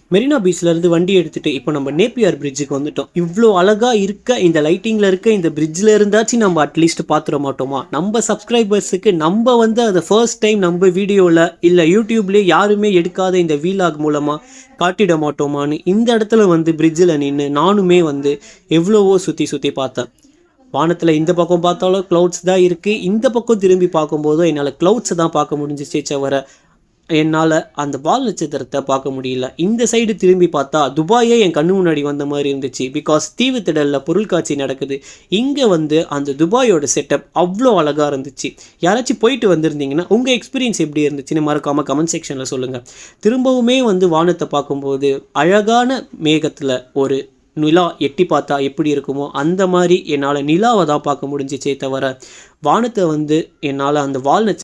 மெரினா பீச்லேருந்து வண்டி எடுத்துகிட்டு இப்போ நம்ம நேப்பியார் பிரிட்ஜுக்கு வந்துட்டோம் இவ்வளோ அழகாக இருக்க இந்த லைட்டிங்கில் இருக்க இந்த பிரிட்ஜில் இருந்தாச்சும் நம்ம அட்லீஸ்ட் பார்த்துட மாட்டோமா நம்ம சப்ஸ்கிரைபர்ஸுக்கு நம்ம வந்து அதை ஃபர்ஸ்ட் டைம் நம்ம வீடியோவில் இல்லை யூடியூப்லேயே யாருமே எடுக்காத இந்த வீலாக் மூலமாக காட்டிட மாட்டோமான்னு இந்த இடத்துல வந்து பிரிட்ஜில் நின்று நானுமே வந்து எவ்வளவோ சுற்றி சுற்றி பார்த்தேன் வானத்தில் இந்த பக்கம் பார்த்தாலும் க்ளவுட்ஸ் தான் இருக்குது இந்த பக்கம் திரும்பி பார்க்கும்போதும் என்னால் க்ளவுட்ஸை தான் பார்க்க முடிஞ்சிச்சே தவிர என்னால் அந்த வால் நட்சத்திரத்தை பார்க்க முடியல இந்த சைடு திரும்பி பார்த்தா துபாயே என் கண்ணு முன்னாடி வந்த மாதிரி இருந்துச்சு பிகாஸ் தீவுத்திடலில் பொருட்காட்சி நடக்குது இங்கே வந்து அந்த துபாயோட செட்டப் அவ்வளோ அழகாக இருந்துச்சு யாராச்சும் போயிட்டு வந்திருந்தீங்கன்னா உங்கள் எக்ஸ்பீரியன்ஸ் எப்படி இருந்துச்சுன்னு மறக்காமல் கமெண்ட் செக்ஷனில் சொல்லுங்கள் திரும்பவுமே வந்து வானத்தை பார்க்கும்போது அழகான மேகத்தில் ஒரு நிலா எட்டி பார்த்தா எப்படி இருக்குமோ அந்த மாதிரி என்னால் நிலாவை தான் பார்க்க முடிஞ்சிச்சே தவிர வானத்தை வந்து என்னால் அந்த வால் நட்ச